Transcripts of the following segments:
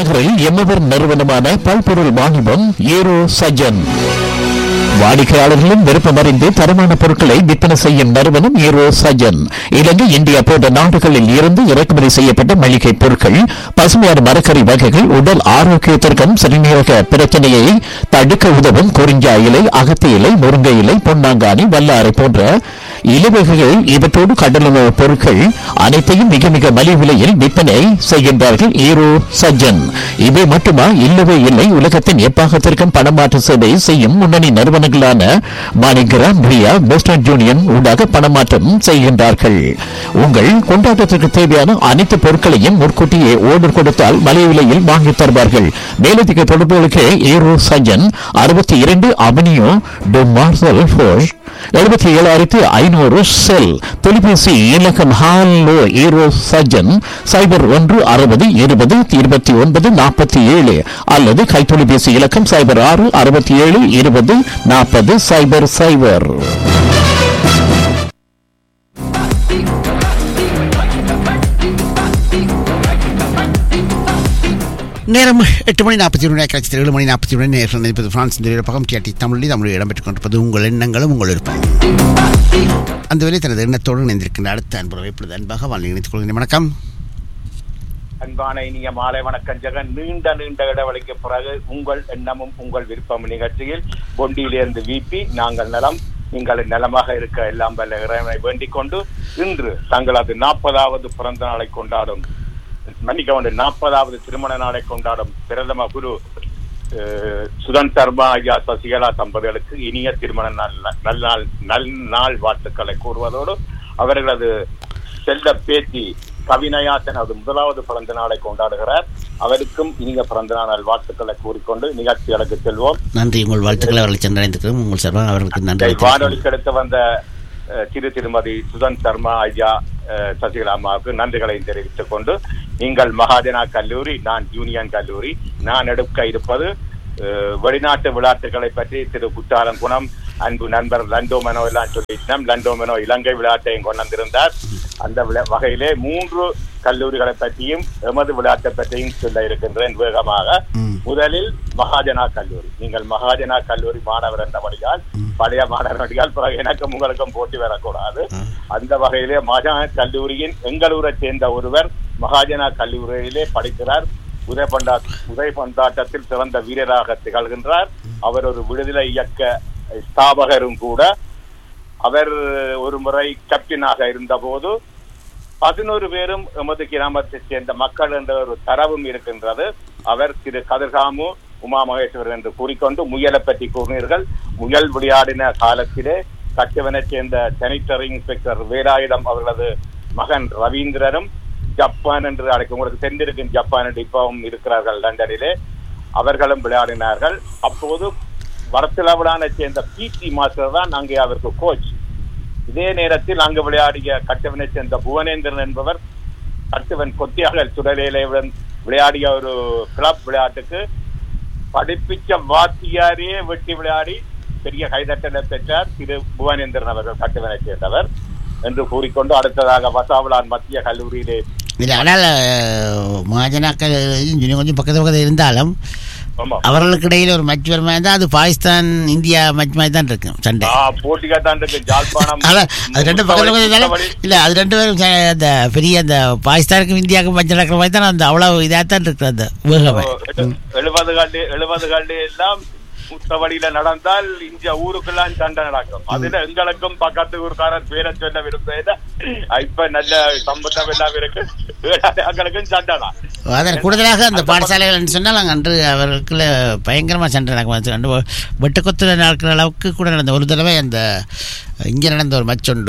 நகரில் எம்மவர் நிறுவனமான பல்பொருள் வாணிபம் ஏரோ சஜன் வாடிக்கையாளர்களும் விருப்பமறிந்து தரமான பொருட்களை விற்பனை செய்யும் நிறுவனம் ஏரோ சஜன் இலங்கை இந்தியா போன்ற நாடுகளில் இருந்து இறக்குமதி செய்யப்பட்ட மளிகை பொருட்கள் பசுமையான மரக்கறி வகைகள் உடல் ஆரோக்கியத்திற்கும் சிறுநீரக பிரச்சனையை தடுக்க உதவும் குறிஞ்சா இலை அகத்தி இலை முருங்கை இலை பொன்னாங்கானி வல்லாரை போன்ற இலவகைகள் இவற்றோடு கடலுணவு பொருட்கள் அனைத்தையும் மிக மிக மலிவு விலையில் விற்பனை செய்கின்றார்கள் ஈரோ சஜ்ஜன் இவை மட்டுமா இல்லவே இல்லை உலகத்தின் எப்பாகத்திற்கும் பணமாற்று சேவை செய்யும் முன்னணி நிறுவனங்களான மாணிகிராம் ரியா வெஸ்டர்ன் யூனியன் ஊடாக பணமாற்றம் செய்கின்றார்கள் உங்கள் கொண்டாட்டத்திற்கு தேவையான அனைத்து பொருட்களையும் முன்கூட்டியே ஓர்டர் கொடுத்தால் மலிவு விலையில் வாங்கித் தருவார்கள் மேலதிக தொடர்புகளுக்கு ஈரோ சஜ்ஜன் அறுபத்தி இரண்டு அவனியோ டு மார்சல் ஃபோஷ் எழுபத்தி ஏழாயிரத்தி ஐநூறு செல் தொலைபேசி இலக்கம் ஹாலோ ஈரோ சஜன் சைபர் ஒன்று அறுபது இருபது இருபத்தி ஒன்பது நாற்பத்தி ஏழு அல்லது கைத்தொலைபேசி இலக்கம் சைபர் ஆறு அறுபத்தி ஏழு இருபது நாற்பது சைபர் சைபர் நேரம் எட்டு மணி நாற்பத்தி ஒன்று கட்சி ஏழு மணி நாற்பத்தி ஒன்று நேரம் நினைப்பது பிரான்ஸ் இந்த பக்கம் கேட்டி தமிழில் தமிழில் இடம்பெற்றுக் கொண்டிருப்பது உங்கள் எண்ணங்களும் உங்கள் விருப்பம் அந்த வேலை தனது எண்ணத்தோடு இணைந்திருக்கின்ற அடுத்த அன்புறவை இப்பொழுது அன்பாக வாழ்ந்து இணைத்துக் கொள்கிறேன் வணக்கம் அன்பான இனிய மாலை வணக்கம் ஜெகன் நீண்ட நீண்ட இடைவெளிக்கு பிறகு உங்கள் எண்ணமும் உங்கள் விருப்பம் நிகழ்ச்சியில் பொண்டியிலிருந்து விபி நாங்கள் நலம் நீங்கள் நலமாக இருக்க எல்லாம் வல்ல இறைவனை வேண்டிக் கொண்டு இன்று தங்களது நாற்பதாவது பிறந்த நாளை கொண்டாடும் மன்னிக்க நாற்பதாவது திருமண நாளை கொண்டாடும் பிரதம குரு அஹ், சுதன் சர்மா ஐயா சசிகலா தம்பதிகளுக்கு இனிய திருமண நாள் நல்நாள் நல் நாள் வாழ்த்துக்களை கூறுவதோடு அவர்களது செல்ல பேத்தி கவினயா தனது முதலாவது பிறந்த நாளை கொண்டாடுகிறார் அவருக்கும் இனிய பிறந்த நாள் வாழ்த்துக்களை கூறிக்கொண்டு நிகழ்ச்சிகளுக்கு செல்வோம் நன்றி உங்கள் வாழ்த்துக்களை அவர்கள் சென்றடைந்திருக்கிறோம் உங்கள் சார்பாக அவர்களுக்கு நன்றி இதை வானொலிக்கு அடுத்து வந்த அஹ், திரு திருமதி சுதன் சர்மா ஐயா அஹ், சசிகலா அம்மாவுக்கு நன்றிகளை தெரிவித்துக் கொண்டு நீங்கள் மகாஜனா கல்லூரி நான் யூனியன் கல்லூரி நான் எடுக்க இருப்பது அஹ், வெளிநாட்டு விளையாட்டுகளை பற்றி திரு குற்றாலம் குணம் அன்பு நண்பர் லண்டோ மெனோ எல்லாம் சொல்லிட்டோம் லண்டோ மெனோ இலங்கை விளையாட்டையும் கொண்டு வந்திருந்தார் அந்த விளை- வகையிலே மூன்று கல்லூரிகளை பற்றியும் எமது விளையாட்டை பற்றியும் சொல்ல இருக்கின்றேன் வேகமாக ம். முதலில் மகாஜனா கல்லூரி நீங்கள் மகாஜனா கல்லூரி மாணவர் என்றபடியால் பழைய மாணவர்களால் பிறகு எனக்கும் உங்களுக்கும் போட்டி வரக்கூடாது அந்த வகையிலே மகாஜனா கல்லூரியின் எங்களூரை சேர்ந்த ஒருவர் மகாஜனா கல்லூரியிலே படிக்கிறார் உதயபண்டா உதயபந்தாட்டத்தில் சிறந்த வீரராக திகழ்கின்றார் அவர் ஒரு விடுதலை இயக்க ஸ்தாபகரும் கூட அவர் ஒரு முறை கேப்டனாக இருந்தபோது பதினோரு பேரும் எமது கிராமத்தைச் சேர்ந்த மக்கள் என்ற ஒரு தரவும் இருக்கின்றது அவர் திரு கதிர்காமு உமா மகேஸ்வரர் என்று கூறிக்கொண்டு முயலை பற்றி கூறினீர்கள் முயல் விளையாடின காலத்திலே கட்டுவனைச் சேர்ந்த சானிட்டரி இன்ஸ்பெக்டர் வேலாயுதம் அவர்களது மகன் ரவீந்திரனும் ஜப்பான் என்று அழைக்கும் உங்களுக்கு தெரிந்திருக்கும் ஜப்பான் என்று இப்பவும் இருக்கிறார்கள் லண்டனிலே அவர்களும் விளையாடினார்கள் அப்போது வடத்திலவிலான சேர்ந்த பிடி மாஸ்டர் தான் அங்கே அவருக்கு கோச் இதே நேரத்தில் அங்கு விளையாடிய கட்டவனை சேர்ந்த புவனேந்திரன் என்பவர் கட்டுவன் கொத்தியாக சுடலேலையுடன் விளையாடிய ஒரு கிளப் விளையாட்டுக்கு படிப்பிச்ச வாத்தியாரே வெட்டி விளையாடி பெரிய கைதட்டலை பெற்றார் திரு புவனேந்திரன் அவர்கள் கட்டுவனை சேர்ந்தவர் என்று கூறிக்கொண்டு அடுத்ததாக வசாவலான் மத்திய கல்லூரியிலே இல்லை ஆனால் மகாஜனாக்கள் இன்னும் கொஞ்சம் பக்கத்து பக்கத்தில் இருந்தாலும் ஆமா அவர்களுக்கு இடையில் ஒரு மச் வருமா இருந்தால் அது பாகிஸ்தான் இந்தியா மச் மாதிரி தான் இருக்கும் சண்டை ஆ, போட்டிగా தான் இருக்கு ஜாழ்ப்பாணம் அதான் அது ரெண்டு பக்கத்துல பக்கத்துல இருந்தாலும் முத்தவழி- இல்லை அது ரெண்டு பேரும் ச- அந்த பெரிய அந்த பாகிஸ்தானுக்கும் இந்தியாவுக்கும் மஞ்சள் நடக்கிற மாதிரி தான் அந்த அவ்வளோ இதாக தான் இருக்குது அந்த வேகமே எழுபதுகள் எழுபதுகள் எல்லாம் முத்தவழியில நடந்தால் இந்த ஊருக்கெல்லாம் சண்டை நடக்கும் அதுல எங்களுக்கும் பக்கத்து ஊருக்காரர் பேரை சொல்ல விரும்புகிறேன் இப்ப நல்ல சம்பந்தம் எல்லாம் இருக்கு எங்களுக்கும் சண்டை தான் அதன் கூடுதலாக அந்த பாடசாலைகள் சொன்னால் அங்கே அன்று அவர்களுக்குள்ள பயங்கரமாக சண்டை நடக்கும் ரெண்டு வெட்டுக்கொத்து நடக்கிற அளவுக்கு கூட நடந்த ஒரு தடவை அந்த இங்கே நடந்த ஒரு மச் உண்டு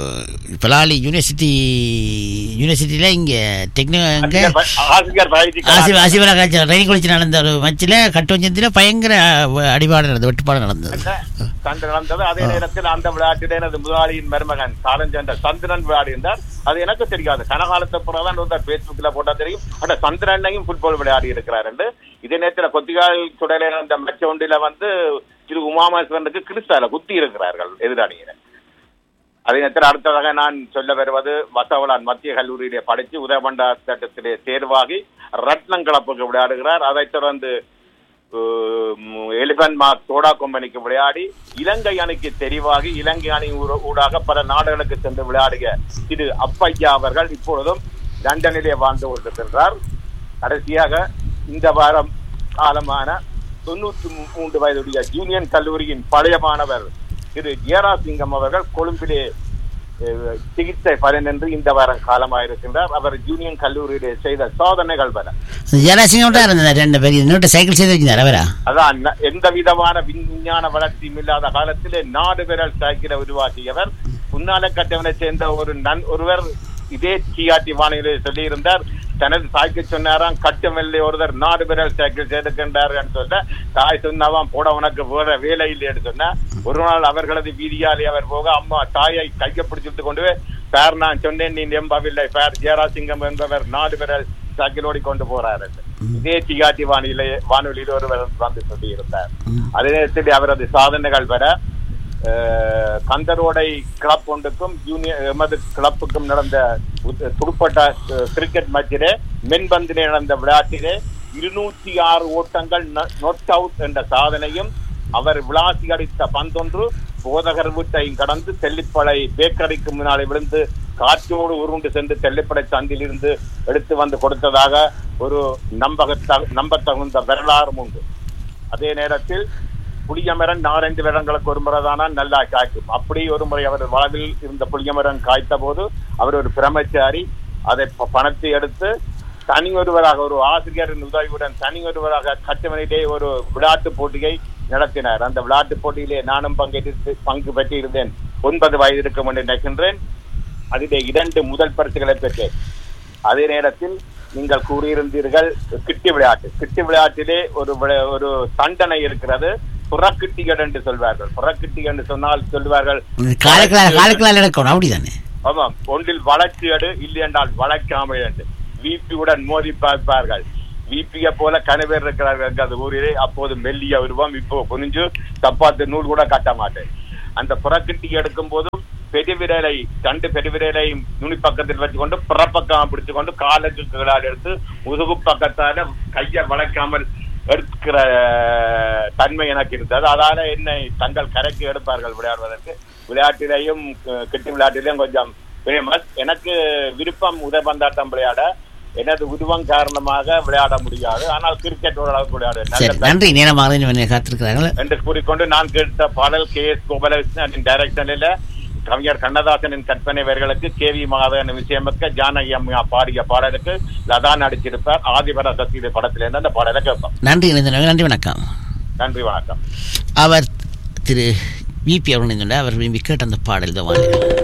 பலாலி யூனிவர்சிட்டி யூனிவர்சிட்டியில் இங்கே டெக்னிக் அங்கே ஆசிரியர் பயிற்சி ஆசி ஆசிவரா காய்ச்சல் ட்ரைனிங் குளிச்சு நடந்த ஒரு மச்சில் கட்டுவஞ்சத்தில் பயங்கர அடிபாடு நடந்தது வெட்டுப்பாடு நடந்தது சண்டை நடந்தது அதே நேரத்தில் அந்த விளையாட்டிலே எனது முதலாளியின் மருமகன் சாரஞ்சென்ற சந்திரன் விளையாடியிருந்தார் அது எனக்கு தெரியாது கனகாலத்து பிறகுதான் ஒருத்தர் பேஸ்புக்ல போட்டா தெரியும் ஆனா சந்திரனையும் ஃபுட்பால் விளையாடி இருக்கிறார் என்று இதே நேரத்தில் கொத்திகால் சுடலே அந்த மேட்ச் ஒன்றில வந்து திரு உமாமேஸ்வரனுக்கு கிறிஸ்தால குத்தி இருக்கிறார்கள் எதிராளியினர் அதே நேரத்தில் அடுத்ததாக நான் சொல்ல வருவது வசவலான் மத்திய கல்லூரியிலே படித்து உதயபண்டா திட்டத்திலே தேர்வாகி ரத்னம் கிளப்புக்கு விளையாடுகிறார் அதைத் தொடர்ந்து எலிபன் மார்க் சோடா கம்பெனிக்கு விளையாடி இலங்கை அணிக்கு தெரிவாகி இலங்கை அணி ஊர- ஊடாக பல நாடுகளுக்கு சென்று விளையாடிய திரு அப்பையா அவர்கள் இப்பொழுதும் லண்டனிலே வாழ்ந்து கொண்டிருக்கின்றார் கடைசியாக இந்த வாரம் காலமான தொண்ணூற்றி மூன்று வயதுடைய யூனியன் கல்லூரியின் பழைய மாணவர் திரு ஜேரா சிங்கம் அவர்கள் கொழும்பிலே அஹ், சிகிச்சை பலனின்றி இந்த வாரம் காலமாயிருக்கின்றார் அவர் யூனியன் கல்லூரியிலே செய்த சாதனைகள் பல ஜெராசிங்கம் தான் இருந்தது ரெண்டு பேர் இன்னொரு சைக்கிள் செய்து வச்சிருந்தார் அவரா அதான் ந- எந்த விதமான விஞ்ஞான வளர்ச்சியும் இல்லாத காலத்திலே நாடு விரல் சைக்கிளை உருவாக்கியவர் முன்னால கட்டவனை சேர்ந்த ஒரு நன் ஒருவர் இதே சிஆர்டி வானிலை சொல்லியிருந்தார் தனது சாய்க்கு சொன்னாராம் கட்டமில்லை ஒருவர் நாடு விரல் சைக்கிள் செய்திருக்கின்றார்கள் சொல்ல தாய் சொன்னாவாம் போட உனக்கு வேற வேலை இல்லைன்னு சொன்ன ஒரு நாள் அவர்களது வீதியாலே அவர் போக அம்மா தாயை கையை பிடிச்சிட்டு கொண்டு போய் பேர் நான் சொன்னேன் நீ நம்பவில்லை பேர் ஜெயராசிங்கம் என்பவர் நாடு விரல் சைக்கிள் ஓடி கொண்டு போறாரு இதே சிகாட்டி வானிலை வானொலியில் ஒருவர் வந்து சொல்லியிருந்தார் அதே நேரத்தில் அவரது சாதனைகள் வர அஹ், கந்தரோடை கிளப் ஒன்றுக்கும் யூனியன் எமது கிளப்புக்கும் நடந்த உத்- துடுப்பட்ட அஹ், கிரிக்கெட் மேட்சிலே மென்பந்திலே நடந்த விளையாட்டிலே இருநூற்றி ஆறு ஓட்டங்கள் நொட் அவுட் என்ற சாதனையும் அவர் விளாசி அடித்த பந்தொன்று போதகர் வீட்டையும் கடந்து தெல்லிப்பளை பேக்கரிக்கு முன்னாலே விழுந்து காற்றோடு உருண்டு சென்று தெல்லிப்படை சந்திலிருந்து எடுத்து வந்து கொடுத்ததாக ஒரு நம்பகத்த நம்பத்தகுந்த வரலாறும் உண்டு அதே நேரத்தில் புளியமரன் நாலஞ்சு வருடங்களுக்கு ஒரு முறை தானா நல்லா காய்க்கும் அப்படி ஒரு முறை அவர் வளவில் இருந்த புளியமரன் காய்த்த போது அவர் ஒரு பிரம்மச்சாரி அதை ப- பணத்தை எடுத்து தனி ஒருவராக ஒரு ஆசிரியரின் உதவியுடன் தனி ஒருவராக கட்டுமணியிலே ஒரு விளையாட்டு போட்டியை நடத்தினார் அந்த விளையாட்டு போட்டியிலே நானும் பங்கேற்று பங்கு பெற்றிருந்தேன் ஒன்பது வயது இருக்கும் என்று நினைக்கின்றேன் அதிலே இரண்டு முதல் பரிசுகளை பெற்றேன் அதே நேரத்தில் நீங்கள் கூறியிருந்தீர்கள் கிட்டி விளையாட்டு கிட்டி விளையாட்டிலே ஒரு விளை- ஒரு தண்டனை இருக்கிறது புறக்கிட்டிகள் என்று சொல்வார்கள் புறக்கிட்டி என்று சொன்னால் சொல்வார்கள் காலுக்களால் காலுக்களால் எடுக்கணும் அப்படிதானே ஆமாம் ஒன்றில் வளர்ச்சி எடு இல்லை என்றால் வளர்க்காமல் என்று விபியுடன் மோதி பார்ப்பார்கள் விபியை போல கனவேர் இருக்கிறார்கள் அந்த ஊரிலே அப்போது மெல்லிய உருவம் இப்போ குனிஞ்சு தப்பாத்து நூல் கூட கட்ட மாட்டேன் அந்த புறக்கிட்டி எடுக்கும் போதும் பெருவிரலை ரெண்டு பெருவிரலையும் நுனி பக்கத்தில் வச்சுக்கொண்டு புறப்பக்கம் பிடிச்சு கொண்டு காலுக்கு கீழால் எடுத்து முதுகு பக்கத்தால கையை வளைக்காமல் எடுக்கிற தன்மை எனக்கு இருந்தது அதால என்னை தங்கள் கரைக்கு எடுப்பார்கள் விளையாடுவதற்கு விளையாட்டிலையும் அஹ், கிட்டி விளையாட்டிலையும் கொஞ்சம் ஃபேமஸ் எனக்கு விருப்பம் உதயபந்தாட்டம் விளையாட எனது உருவம் காரணமாக விளையாட முடியாது ஆனால் கிரிக்கெட் ஓரளவுக்கு விளையாடுவேன் சரி நல்ல நன்றி நேரமாக என்னை காத்திருக்கிறார்கள் என்று கூறிக்கொண்டு நான் கேட்ட பாடல் கே எஸ் கோபாலகிருஷ்ணன் டைரக்ஷனில் கவிஞர் கண்ணதாசனின் கற்பனை வரிகளுக்கு கே வி மாதவன் விஷயமிக்க ஜானகி அம்மா பாடிய பாடலுக்கு லதா நடிச்சிருப்பார் ஆதிபர சக்தி படத்திலிருந்து அந்த பாடலை கேட்போம் நன்றி இணைந்தவர்கள் நன்றி வணக்கம் நன்றி வணக்கம் அவர் திரு விபி அவர்கள் இணைந்துள்ளார். அவர் விரும்பி கேட்ட அந்த பாடல் தான்